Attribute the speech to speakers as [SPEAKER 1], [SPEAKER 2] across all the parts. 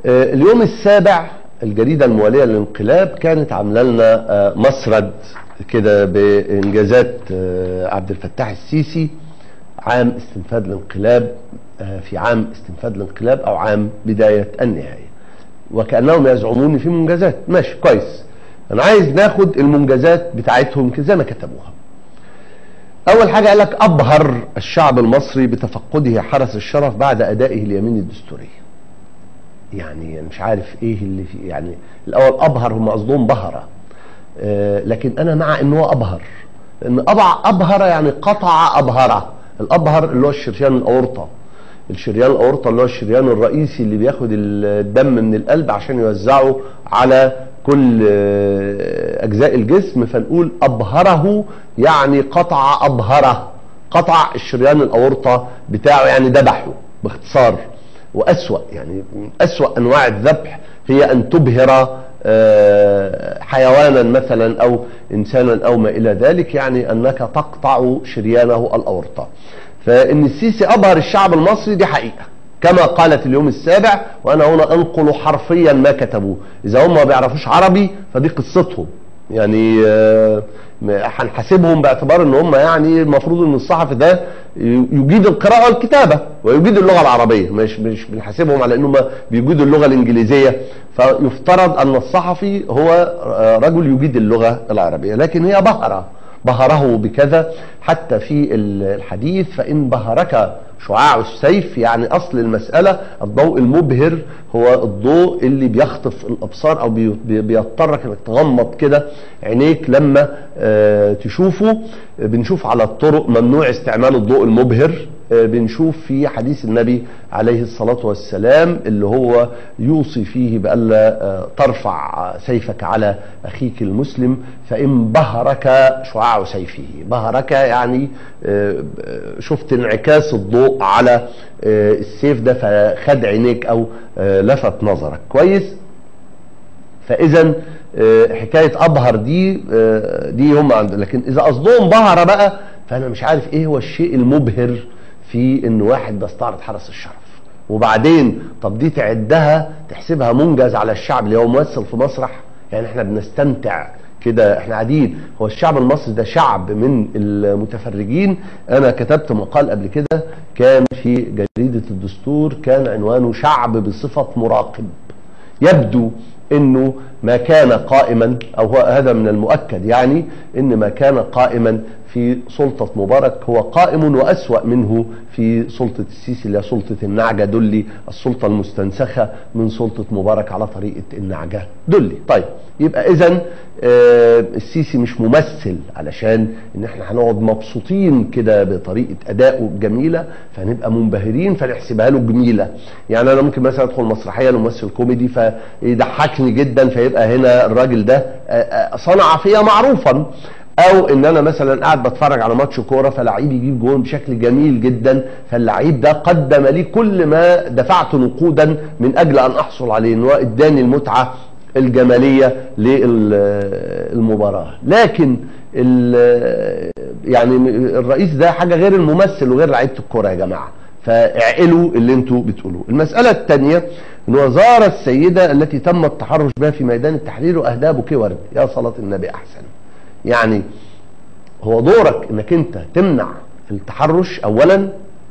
[SPEAKER 1] آه، اليوم السابع الجريده المواليه للانقلاب كانت عامله لنا آه، مسرد كده بانجازات آه، عبد الفتاح السيسي عام استنفاد الانقلاب آه، في عام استنفاد الانقلاب او عام بدايه النهايه وكانهم يزعمون في منجزات ماشي كويس انا عايز ناخد المنجزات بتاعتهم كده زي ما كتبوها اول حاجه قال لك ابهر الشعب المصري بتفقده حرس الشرف بعد ادائه اليمين الدستوريه يعني أنا مش عارف ايه اللي في يعني الاول ابهر هم قصدهم بهره آه لكن انا مع ان هو ابهر ان أبع ابهر يعني قطع ابهره الابهر اللي هو الشريان الاورطه الشريان الاورطه اللي هو الشريان الرئيسي اللي بياخد الدم من القلب عشان يوزعه على كل آه، اجزاء الجسم فنقول ابهره يعني قطع ابهره قطع الشريان الاورطه بتاعه يعني ذبحه باختصار واسوا يعني من اسوا انواع الذبح هي ان تبهر آه، حيوانا مثلا او انسانا او ما الى ذلك يعني انك تقطع شريانه الاورطه فان السيسي ابهر الشعب المصري دي حقيقه كما قالت اليوم السابع وانا هنا انقل حرفيا ما كتبوه اذا هم ما بيعرفوش عربي فدي قصتهم يعني آه، ما- هنحاسبهم باعتبار ان هم يعني المفروض ان الصحفي ده يجيد القراءه والكتابه ويجيد اللغه العربيه مش مش بنحاسبهم على انهم بيجيدوا اللغه الانجليزيه فيفترض ان الصحفي هو آه، رجل يجيد اللغه العربيه لكن هي بهره بهره بكذا حتى في الحديث فان بهرك شعاع السيف يعني اصل المساله الضوء المبهر هو الضوء اللي بيخطف الابصار او بي- بي- بيضطرك انك تغمض كده عينيك لما آه، تشوفه بنشوف على الطرق ممنوع استعمال الضوء المبهر آه، بنشوف في حديث النبي عليه الصلاة والسلام اللي هو يوصي فيه بألا آه، ترفع سيفك على أخيك المسلم فإن بهرك شعاع سيفه بهرك يعني آه، آه، شفت انعكاس الضوء على آه، السيف ده فخد عينيك أو آه، لفت نظرك كويس فاذا آه، حكايه ابهر دي آه، دي هم عند لكن اذا قصدهم بهره بقى فانا مش عارف ايه هو الشيء المبهر في ان واحد بيستعرض حرس الشرف وبعدين طب دي تعدها تحسبها منجز على الشعب اللي هو ممثل في مسرح يعني احنا بنستمتع كده احنا قاعدين هو الشعب المصري ده شعب من المتفرجين انا كتبت مقال قبل كده كان في جريده الدستور كان عنوانه شعب بصفه مراقب يبدو انه ما كان قائما او هو هذا من المؤكد يعني ان ما كان قائما في سلطة مبارك هو قائم وأسوأ منه في سلطة السيسي اللي هي سلطة النعجة دلي السلطة المستنسخة من سلطة مبارك على طريقة النعجة دلي طيب يبقى إذا السيسي مش ممثل علشان ان احنا هنقعد مبسوطين كده بطريقة أدائه الجميلة فنبقى منبهرين فنحسبها له جميلة يعني أنا ممكن مثلا أدخل مسرحية لممثل كوميدي فيضحكني جدا فيبقى هنا الراجل ده آه، آه، صنع فيا معروفا او ان انا مثلا قاعد بتفرج على ماتش كوره فلعيب يجيب جون بشكل جميل جدا فاللعيب ده قدم لي كل ما دفعت نقودا من اجل ان احصل عليه ان هو اداني المتعه الجماليه للمباراه لكن ال- يعني الرئيس ده حاجه غير الممثل وغير لعيبه الكوره يا جماعه فاعقلوا اللي انتوا بتقولوه المساله الثانيه ان هو زار السيده التي تم التحرش بها في ميدان التحرير واهداها بوكيه ورد يا صلاه النبي احسن يعني هو دورك انك انت تمنع التحرش اولا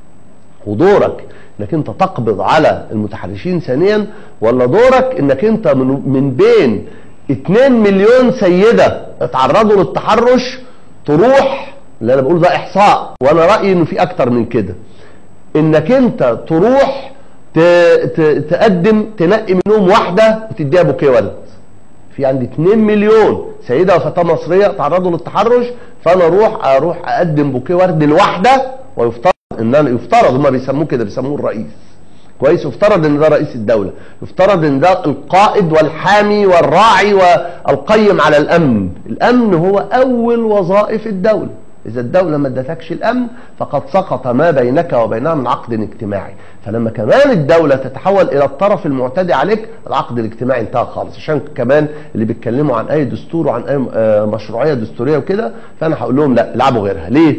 [SPEAKER 1] ودورك انك انت تقبض على المتحرشين ثانيا ولا دورك انك انت من, من بين 2 مليون سيدة اتعرضوا للتحرش تروح اللي انا بقول ده احصاء وانا رأيي انه في اكتر من كده انك انت تروح ت... ت... تقدم تنقي منهم واحدة وتديها بوكيه ورد في عندي 2 مليون سيده وفتاه مصريه تعرضوا للتحرش فانا اروح اروح اقدم بوكيه ورد لواحده ويفترض ان انا يفترض هم بيسموه كده بيسموه الرئيس كويس يفترض ان ده رئيس الدوله يفترض ان ده القائد والحامي والراعي والقيم على الامن الامن هو اول وظائف الدوله اذا الدوله ما ادتكش الامن فقد سقط ما بينك وبينها من عقد اجتماعي فلما كمان الدوله تتحول الى الطرف المعتدي عليك العقد الاجتماعي انتهى خالص عشان كمان اللي بيتكلموا عن اي دستور وعن اي آه، مشروعيه دستوريه وكده فانا هقول لهم لا العبوا غيرها ليه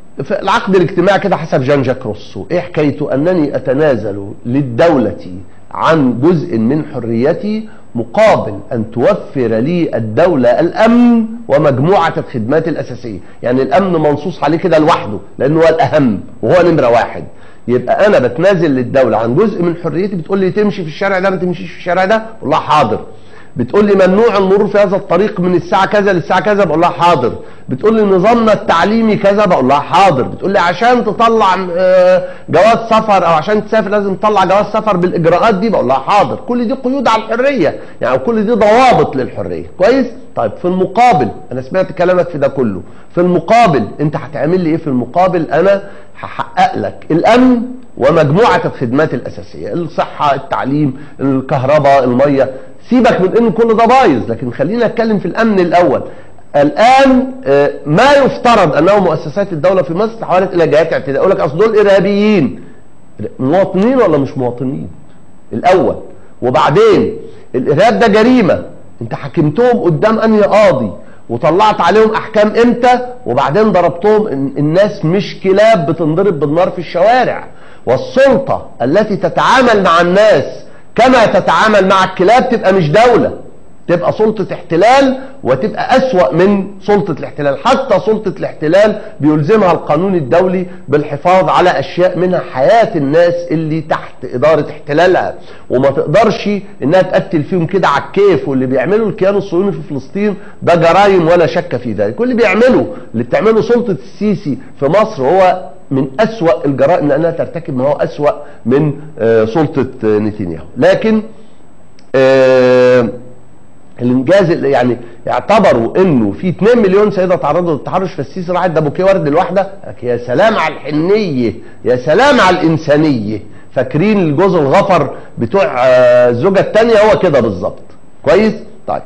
[SPEAKER 1] العقد الاجتماعي كده حسب جان جاك روسو ايه حكايته انني اتنازل للدولة عن جزء من حريتي مقابل ان توفر لي الدولة الامن ومجموعة الخدمات الاساسية يعني الامن منصوص عليه كده لوحده لانه هو الاهم وهو نمرة واحد يبقى انا بتنازل للدولة عن جزء من حريتي بتقول لي تمشي في الشارع ده ما تمشيش في الشارع ده اقول لها حاضر بتقول لي ممنوع المرور في هذا الطريق من الساعة كذا للساعة كذا بقول لها حاضر بتقول لي نظامنا التعليمي كذا بقول لها حاضر بتقول لي عشان تطلع آه، جواز سفر او عشان تسافر لازم تطلع جواز سفر بالاجراءات دي بقول لها حاضر كل دي قيود على الحرية يعني كل دي ضوابط للحرية كويس طيب في المقابل انا سمعت كلامك في ده كله في المقابل انت هتعمل لي ايه في المقابل انا هحقق لك الامن ومجموعة الخدمات الاساسية الصحة التعليم الكهرباء المية سيبك من ان كل ده بايظ لكن خلينا نتكلم في الامن الاول الان آه، ما يفترض انه مؤسسات الدوله في مصر تحولت الى جهات اعتداء يقول لك اصل دول ارهابيين مواطنين ولا مش مواطنين الاول وبعدين الارهاب ده جريمه انت حكمتهم قدام انهي قاضي وطلعت عليهم احكام امتى وبعدين ضربتهم إن الناس مش كلاب بتنضرب بالنار في الشوارع والسلطه التي تتعامل مع الناس كما تتعامل مع الكلاب تبقى مش دولة تبقى سلطة احتلال وتبقى أسوأ من سلطة الاحتلال حتى سلطة الاحتلال بيلزمها القانون الدولي بالحفاظ على أشياء منها حياة الناس اللي تحت إدارة احتلالها وما تقدرش إنها تقتل فيهم كده على الكيف واللي بيعمله الكيان الصهيوني في فلسطين ده جرائم ولا شك في ذلك واللي بيعمله اللي بتعمله سلطة السيسي في مصر هو من أسوأ الجرائم لأنها ترتكب ما هو أسوأ من آه، سلطة آه، نتنياهو لكن آه، الانجاز اللي يعني يعتبروا انه في 2 مليون سيده تعرضوا للتحرش فالسيسي راحت ده بوكيه ورد لوحده لك يا سلام على الحنيه يا سلام على الانسانيه فاكرين الجوز الغفر بتوع آه، الزوجه الثانيه هو كده بالظبط كويس طيب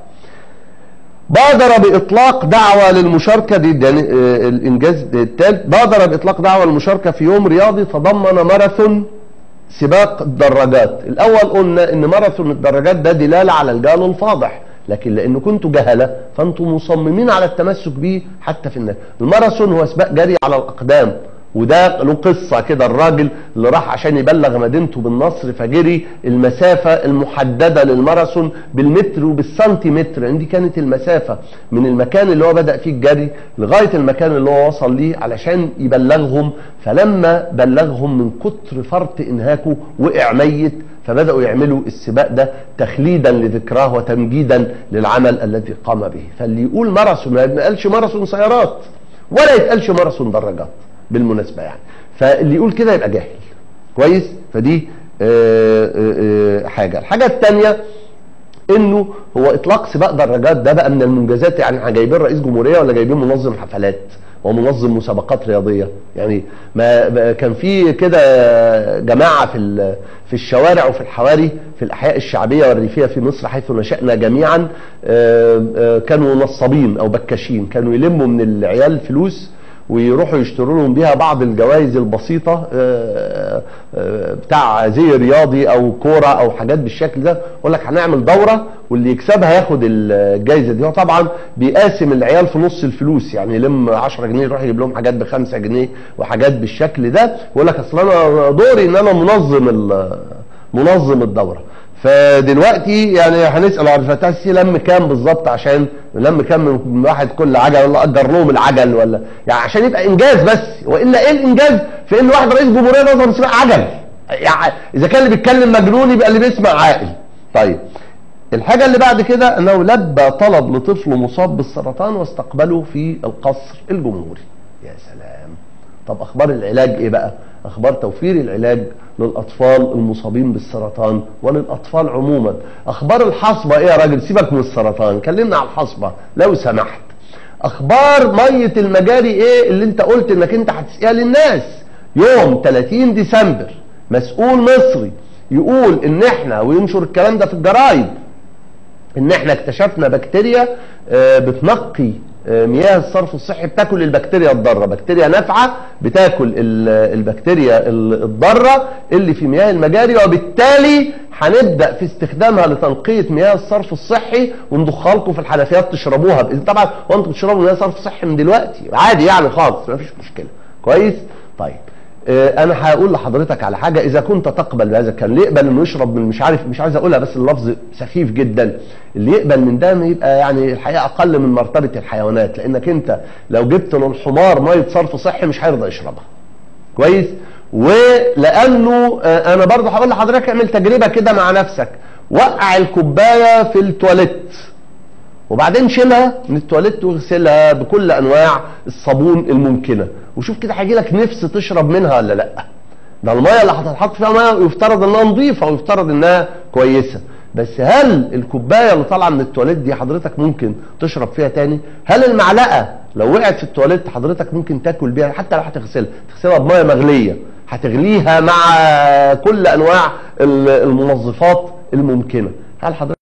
[SPEAKER 1] بادر باطلاق دعوه للمشاركه دي يعني آه، الانجاز الثالث بادر باطلاق دعوه للمشاركه في يوم رياضي تضمن ماراثون سباق الدراجات الاول قلنا ان ماراثون الدراجات ده دلاله على الجهل الفاضح لكن لان كنتوا جهله فانتم مصممين على التمسك به حتى في الناس الماراثون هو سباق جري على الاقدام وده له قصة كده الراجل اللي راح عشان يبلغ مدينته بالنصر فجري المسافة المحددة للماراثون بالمتر وبالسنتيمتر لان دي كانت المسافة من المكان اللي هو بدأ فيه الجري لغاية المكان اللي هو وصل ليه علشان يبلغهم فلما بلغهم من كتر فرط انهاكه وقع ميت فبدأوا يعملوا السباق ده تخليدا لذكراه وتمجيدا للعمل الذي قام به فاللي يقول ماراثون ما يتقالش ماراثون سيارات ولا يتقالش ماراثون دراجات بالمناسبة يعني فاللي يقول كده يبقى جاهل كويس فدي آه، آه، آه، حاجة الحاجة الثانية انه هو اطلاق سباق دراجات ده بقى من المنجزات يعني احنا جايبين رئيس جمهوريه ولا جايبين منظم حفلات ومنظم مسابقات رياضيه يعني ما ما كان في كده جماعه في ال- في الشوارع وفي الحواري في الاحياء الشعبيه والريفيه في مصر حيث نشانا جميعا آه، آه، كانوا نصابين او بكاشين كانوا يلموا من العيال فلوس ويروحوا يشتروا لهم بيها بعض الجوائز البسيطة آه، آه، بتاع زي رياضي او كورة او حاجات بالشكل ده يقول لك هنعمل دورة واللي يكسبها ياخد الجائزة دي هو طبعا بيقاسم العيال في نص الفلوس يعني يلم 10 جنيه يروح يجيب لهم حاجات ب 5 جنيه وحاجات بالشكل ده يقول لك اصل انا دوري ان انا منظم ال- منظم الدورة فدلوقتي يعني هنسال عبد الفتاح السيسي لم كام بالظبط عشان لم كام من واحد كل عجل ولا اجر لهم العجل ولا يعني عشان يبقى انجاز بس والا ايه الانجاز في ان واحد رئيس جمهوريه نظم سباق عجل يعني اذا كان اللي بيتكلم مجنون يبقى اللي بيسمع عاقل طيب الحاجة اللي بعد كده انه لبى طلب لطفل مصاب بالسرطان واستقبله في القصر الجمهوري يا سلام طب اخبار العلاج ايه بقى اخبار توفير العلاج للاطفال المصابين بالسرطان وللاطفال عموما اخبار الحصبة ايه يا راجل سيبك من السرطان كلمنا على الحصبة لو سمحت اخبار مية المجاري ايه اللي انت قلت انك انت هتسقيها للناس يوم 30 ديسمبر مسؤول مصري يقول ان احنا وينشر الكلام ده في الجرايد ان احنا اكتشفنا بكتيريا آه، بتنقي آه، مياه الصرف الصحي بتاكل البكتيريا الضاره بكتيريا نافعه بتاكل ال- البكتيريا ال- الضاره اللي في مياه المجاري وبالتالي هنبدا في استخدامها لتنقيه مياه الصرف الصحي ونضخها لكم في الحنفيات تشربوها بإذن طبعا هو انتم بتشربوا مياه صرف صحي من دلوقتي عادي يعني خالص ما فيش مشكله كويس طيب آه، انا هقول لحضرتك على حاجه اذا كنت تقبل بهذا كان اللي يقبل انه يشرب من مش عارف مش عايز اقولها بس اللفظ سخيف جدا اللي يقبل من ده يبقى يعني الحقيقه اقل من مرتبه الحيوانات لانك انت لو جبت للحمار ميه صرف صحي مش هيرضى يشربها كويس ولانه آه، انا برضه هقول لحضرتك اعمل تجربه كده مع نفسك وقع الكوبايه في التواليت وبعدين شيلها من التواليت واغسلها بكل انواع الصابون الممكنه وشوف كده هيجي لك نفس تشرب منها ولا لا ده الميه اللي هتتحط فيها ميه يفترض انها نظيفه ويفترض انها كويسه بس هل الكوبايه اللي طالعه من التواليت دي حضرتك ممكن تشرب فيها تاني هل المعلقه لو وقعت في التواليت حضرتك ممكن تاكل بيها حتى لو هتغسلها تغسلها بميه مغليه هتغليها مع كل انواع المنظفات الممكنه هل حضرتك